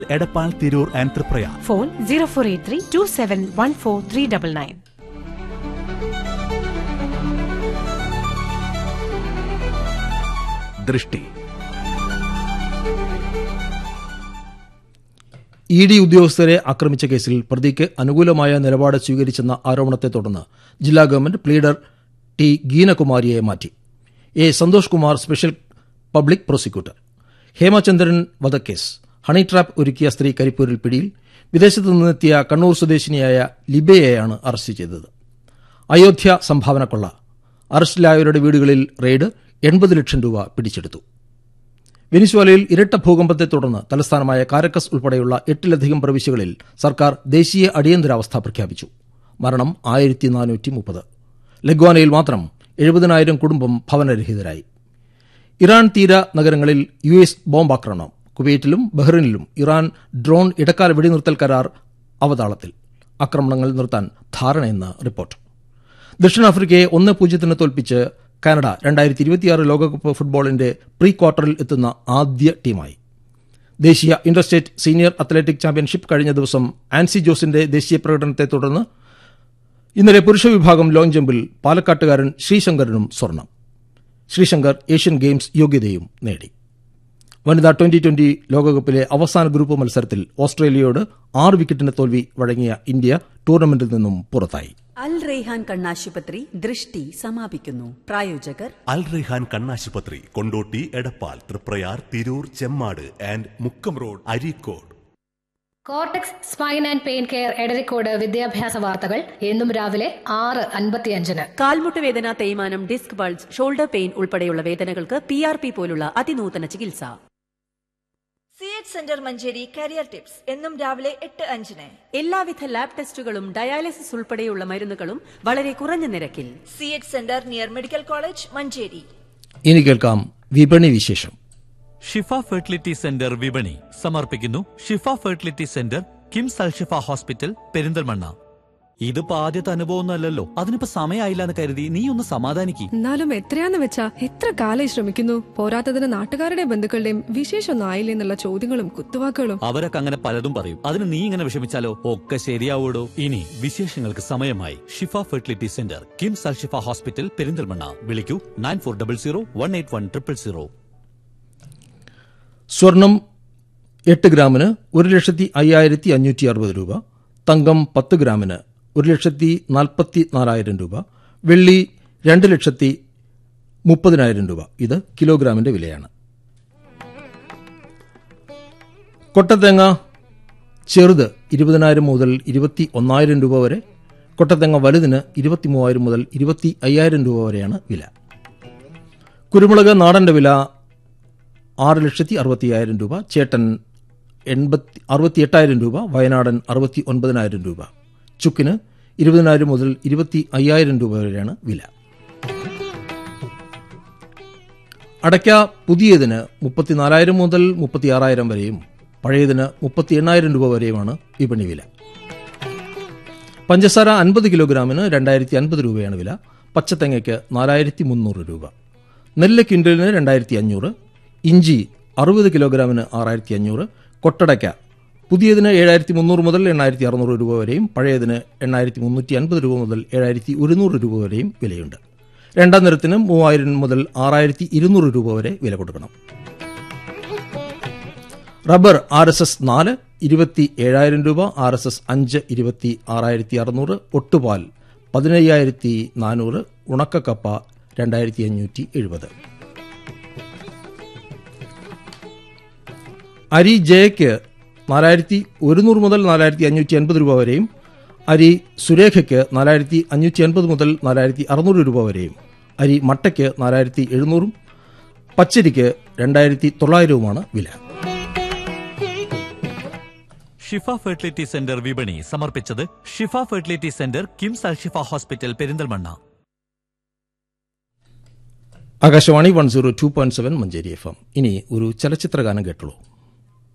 Edappal Tirur and Triprayar phone zero four eight three two seven one four three double nine ദൃഷ്ടി E D ഉദ്യോഗസ്ഥരെ ആക്രമിച്ച കേസിൽ പ്രതിക്ക് അനുകൂലമായ നിലപാട് സ്വീകരിച്ചെന്ന ആരോപണത്തെ തുടർന്ന് ജില്ലാ ഗവൺമെന്റ് പ്ലീഡർ ടി ഗീനകുമാരിയെ മാറ്റി A Santhosh Kumar special public prosecutor Hemachandran വധക്കേസ് ഹണി ട്രാപ്പ് ഒരുക്കിയ സ്ത്രീ കരിപ്പൂരിൽ പിടിയിൽ വിദേശത്തു നിന്നെത്തിയ കണ്ണൂർ സ്വദേശിനിയായ ലിബയെയാണ് അറസ്റ്റ് ചെയ്തത് അയോധ്യ സംഭാവന കൊള്ള അറസ്റ്റിലായവരുടെ വീടുകളിൽ റെയ്ഡ് എൺപത് ലക്ഷം രൂപ പിടിച്ചെടുത്തു വെനിസ്വേലയിൽ ഇരട്ട ഭൂകമ്പത്തെ തുടർന്ന് തലസ്ഥാനമായ കാരക്കസ് ഉൾപ്പെടെയുള്ള എട്ടിലധികം പ്രവിശ്യകളിൽ സർക്കാർ ദേശീയ അടിയന്തരാവസ്ഥ പ്രഖ്യാപിച്ചു മരണം ആയിരത്തി നാനൂറ്റി മുപ്പത് ലഗ്വാനയിൽ മാത്രം എഴുപതിനായിരം കുടുംബം ഭവനരഹിതരായി ഇറാൻ തീര നഗരങ്ങളിൽ യു എസ് ബോംബാക്രമണം കുവൈറ്റിലും ബഹ്റിനിലും ഇറാൻ ഡ്രോൺ ഇടക്കാല വെടിനിർത്തൽ കരാർ അവതാളത്തിൽ ആക്രമണങ്ങൾ നിർത്താൻ ധാരണയെന്ന് റിപ്പോർട്ട് ദക്ഷിണാഫ്രിക്കയെ ഒന്ന് പൂജ്യത്തിന് തോൽപ്പിച്ച് കാനഡ രണ്ടായിരത്തി ഇരുപത്തിയാറ് ലോകകപ്പ് ഫുട്ബോളിന്റെ പ്രീ ക്വാർട്ടറിൽ എത്തുന്ന ആദ്യ ടീമായി ദേശീയ ഇന്റർസ്റ്റേറ്റ് സീനിയർ അത്ലറ്റിക് ചാമ്പ്യൻഷിപ്പ് കഴിഞ്ഞ ദിവസം ആൻസി ജോസിന്റെ ദേശീയ പ്രകടനത്തെ തുടർന്ന് ഇന്നലെ പുരുഷ വിഭാഗം ലോങ് ജമ്പിൽ പാലക്കാട്ടുകാരൻ ശ്രീശങ്കരനും സ്വർണം ശ്രീശങ്കർ ഏഷ്യൻ ഗെയിംസ് യോഗ്യതയും നേടി വനിതാ ട്വന്റി ട്വന്റി ലോകകപ്പിലെ അവസാന ഗ്രൂപ്പ് മത്സരത്തിൽ ഓസ്ട്രേലിയയോട് ആറ് വിക്കറ്റിന് തോൽവി വഴങ്ങിയ ഇന്ത്യ ടൂർണമെന്റിൽ നിന്നും പുറത്തായി അൽ റെയ്ഹാൻ കണ്ണാശുപത്രി ദൃഷ്ടി സമാപിക്കുന്നു പ്രായോജകർ അൽ റെഹാൻ കണ്ണാശുപത്രി Kondotty Edappal Triprayar Tirur Chemmad and Mukkam road Areekode cortex spine and pain care Edarikode വിദ്യാഭ്യാസ വാർത്തകൾ എന്നും രാവിലെ ആറ് അൻപത്തിയഞ്ചിന് കാൽമുട്ട് വേദന തേയ്മാനം ഡിസ്ക് ബൾജ് ഷോൾഡർ പെയിൻ ഉൾപ്പെടെയുള്ള വേദനകൾക്ക് പി ആർ പി പോലുള്ള അതിനൂതന ചികിത്സ C H centre Manjeri career tips എന്നും രാവിലെ എട്ട് അഞ്ചിന് എല്ലാവിധ ലാബ് ടെസ്റ്റുകളും ഡയാലിസിസ് ഉൾപ്പെടെയുള്ള മരുന്നുകളും വളരെ കുറഞ്ഞ നിരക്കിൽ C H centre near medical college Manjeri ഇനി കേൾക്കാം വിപണി വിശേഷം ഷിഫ ഫെർട്ടിലിറ്റി സെന്റർ വിപണി സമർപ്പിക്കുന്നു Shifa fertility centre KIMS Alshifa hospital Perinthalmanna ഇതിപ്പോ ആദ്യത്തെ അനുഭവമൊന്നുമല്ലല്ലോ അതിനിപ്പോ സമയമായില്ല എന്ന് കരുതി നീ ഒന്ന് സമാധാനിക്ക് എന്നാലും എത്രയാന്ന് വെച്ചാ എത്ര കാലായി ശ്രമിക്കുന്നു പോരാത്തതിന് നാട്ടുകാരുടെയും ബന്ധുക്കളുടെയും വിശേഷമൊന്നും ആയില്ലേ എന്നുള്ള ചോദ്യങ്ങളും കുത്തുവാക്കുകളും അവരൊക്കെ അങ്ങനെ പലതും പറയും അതിന് നീ ഇങ്ങനെ വിഷമിച്ചാലോ ഒക്കെ ശരിയാവൂടോ ഇനി വിശേഷങ്ങൾക്ക് സമയമായി Shifa fertility centre KIMS Alshifa hospital Perinthalmanna വിളിക്കൂ nine four double zero one eight one triple zero സ്വർണം എട്ട് ഗ്രാമിന് ഒരു ലക്ഷത്തി അയ്യായിരത്തി അഞ്ഞൂറ്റി അറുപത് രൂപ തങ്കം പത്ത് ഗ്രാമിന് ഒരു ലക്ഷത്തി നാൽപ്പത്തി നാലായിരം രൂപ വെള്ളി രണ്ട് ലക്ഷത്തി മുപ്പതിനായിരം രൂപ ഇത് കിലോഗ്രാമിന്റെ വിലയാണ് കൊട്ടത്തേങ്ങ ചെറുത് ഇരുപതിനായിരം മുതൽ ഇരുപത്തി ഒന്നായിരം രൂപ വരെ കൊട്ടത്തേങ്ങ വലുതിന് ഇരുപത്തി മൂവായിരം മുതൽ ഇരുപത്തി അയ്യായിരം രൂപ വരെയാണ് വില കുരുമുളക് നാടന്റെ വില ആറ് ലക്ഷത്തി അറുപത്തിയായിരം രൂപ ചേട്ടൻ എൺപത്തി അറുപത്തി എട്ടായിരം രൂപ വയനാടൻ അറുപത്തി ഒൻപതിനായിരം രൂപ ചുക്കിന് ഇരുപതിനായിരം മുതൽ ഇരുപത്തി അയ്യായിരം രൂപ വരെയാണ് വില അടയ്ക്ക പുതിയതിന് മുപ്പത്തിനാലായിരം മുതൽ മുപ്പത്തിയാറായിരം വരെയും പഴയതിന് മുപ്പത്തി എണ്ണായിരം രൂപ വരെയുമാണ് വിപണി വില പഞ്ചസാര അൻപത് കിലോഗ്രാമിന് രണ്ടായിരത്തി അൻപത് രൂപയാണ് വില പച്ചത്തേങ്ങയ്ക്ക് നാലായിരത്തി മുന്നൂറ് രൂപ നെല്ല് ക്വിൻ്റലിന് രണ്ടായിരത്തി അഞ്ഞൂറ് ഇഞ്ചി അറുപത് കിലോഗ്രാമിന് ആറായിരത്തി അഞ്ഞൂറ് കൊട്ടടയ്ക്ക പുതിയതിന് ഏഴായിരത്തി മുന്നൂറ് മുതൽ എണ്ണായിരത്തി അറുന്നൂറ് രൂപ വരെയും പഴയതിന് എണ്ണായിരത്തി മുന്നൂറ്റി അൻപത് രൂപ മുതൽ ഏഴായിരത്തി ഒരുന്നൂറ് രൂപ വരെയും വിലയുണ്ട് രണ്ടാം നിരത്തിന് മൂവായിരം മുതൽ ആറായിരത്തി ഇരുന്നൂറ് രൂപ വരെ വില കൊടുക്കണം റബ്ബർ ആർ എസ് എസ് നാല് ഇരുപത്തി ഏഴായിരം രൂപ ആർ എസ് എസ് അഞ്ച് ഇരുപത്തി ആറായിരത്തി അറുന്നൂറ് ഒട്ടുപാൽ പതിനയ്യായിരത്തി നാനൂറ് ഉണക്കക്കപ്പ രണ്ടായിരത്തി അഞ്ഞൂറ്റി എഴുപത് അരി ജയയ്ക്ക് നാലായിരത്തി ഒരുന്നൂറ് മുതൽ നാലായിരത്തി അഞ്ഞൂറ്റി അൻപത് രൂപ വരെയും അരി സുരേഖയ്ക്ക് നാലായിരത്തി അഞ്ഞൂറ്റി അൻപത് മുതൽ നാലായിരത്തി അറുന്നൂറ് രൂപ വരെയും അരി മട്ടയ്ക്ക് നാലായിരത്തി എഴുന്നൂറും പച്ചരിക്ക് രണ്ടായിരത്തി തൊള്ളായിരവുമാണ് വില ഷിഫ ഫെർട്ടിലിറ്റി സെന്റർ വിപണി സമർപ്പിച്ചത് Shifa fertility centre KIMS Alshifa hospital Perinthalmanna Akashvani one zero two point seven Manjeri F M ഇനി ഒരു ചലച്ചിത്ര ഗാനം കേട്ടുള്ളൂ